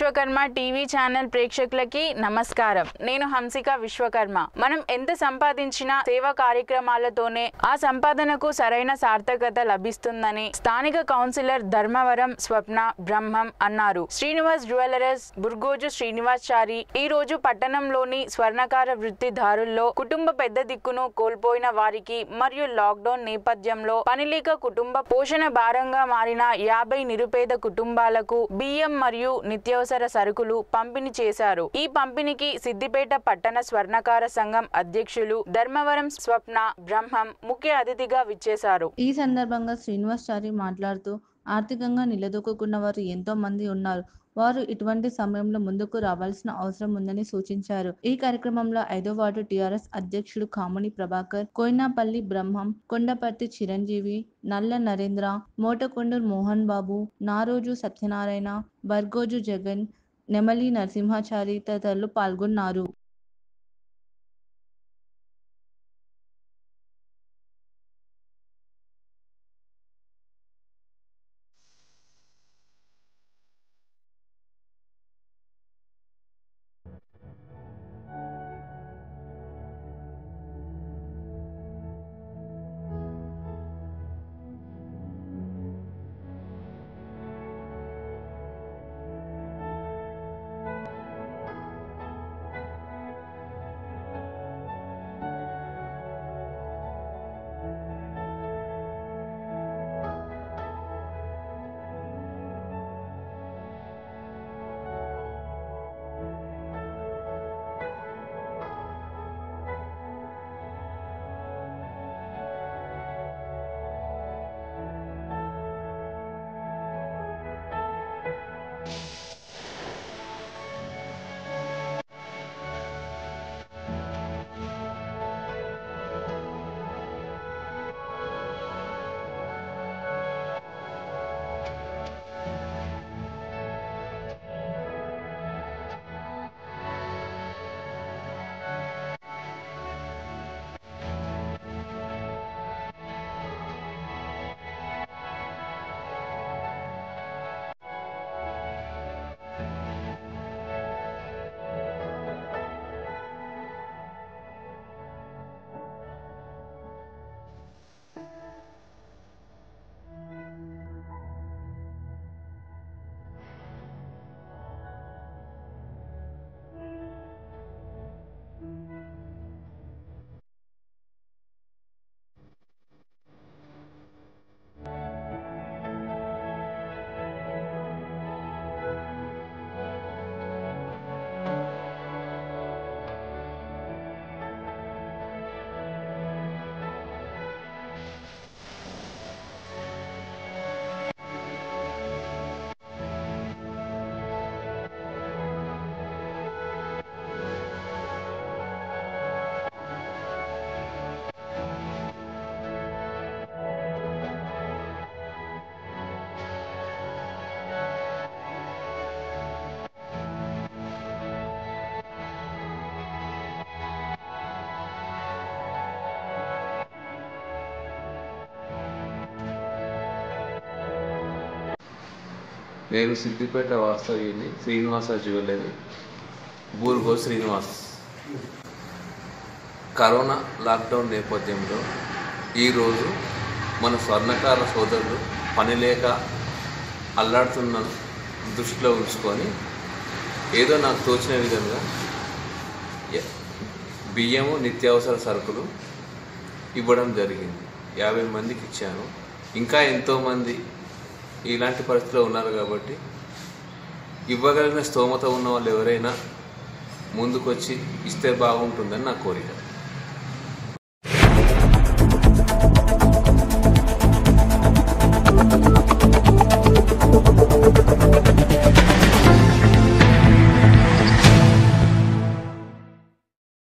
Vishwakarma TV channel ప్రేక్షకులకి నమస్కారం నేను హంసిక విశ్వకర్మ మనం ఎంత సంపాదించినా సేవా కార్యక్రమాలతోనే ఆ సంపాదనకు సరైన సార్థకత లభిస్తుందని స్థానిక కౌన్సిలర్ ధర్మవరం స్వప్న బ్రహ్మం అన్నారు శ్రీనివాస్ జ్యువెలర్స్ బుర్గోజు శ్రీనివాస్ చారి ఈ రోజు పట్టణంలోని స్వర్ణకార వృత్తిదారుల్లో కుటుంబ పెద్ద దిక్కును కోల్పోయిన వారికి మరియు లాక్డౌన్ నేపథ్యంలో పనిలేక కుటుంబ పోషణ భారంగా మారిన యాభై నిరుపేద కుటుంబాలకు బియ్యం మరియు నిత్యావసర సరుకులు పంపిణీ చేశారు ఈ పంపిణీకి సిద్దిపేట పట్టణ స్వర్ణకార సంఘం అధ్యక్షులు ధర్మవరం స్వప్న బ్రహ్మం ముఖ్య అతిథిగా విచ్చేశారు ఈ సందర్భంగా శ్రీనివాసాచారి మాట్లాడుతూ ఆర్థికంగా నిలదొక్కున్న వారు ఎంతో మంది ఉన్నారు వారు ఇటువంటి సమయంలో ముందుకు రావాల్సిన అవసరం ఉందని సూచించారు ఈ కార్యక్రమంలో ఐదో వార్డు టిఆర్ఎస్ అధ్యక్షుడు కామని ప్రభాకర్ కోయినాపల్లి బ్రహ్మం కొండపర్తి చిరంజీవి నల్ల నరేంద్ర మోటకొండూరు మోహన్ బాబు నారోజు సత్యనారాయణ బర్గోజు జగన్ నెమలి నరసింహాచారి తదితరులు పాల్గొన్నారు నేను సిద్దిపేట వాస్తవ్యుని Srinivasa jewellery Burgo Srinivas corona lockdown నేపథ్యంలో ఈరోజు మన స్వర్ణకార సోదరులు పని లేక అల్లాడుతున్న దృష్టిలో ఉంచుకొని ఏదో నాకు తోచిన విధంగా ఎ- బియ్యము నిత్యావసర సరుకులు ఇవ్వడం జరిగింది యాభై మందికి ఇచ్చాను ఇంకా ఎంతోమంది ఇలాంటి పరిస్థితిలో ఉన్నారు కాబట్టి ఇవ్వగలిగిన స్తోమత ఉన్న వాళ్ళు ఎవరైనా ముందుకొచ్చి ఇస్తే బాగుంటుందని నా కోరిక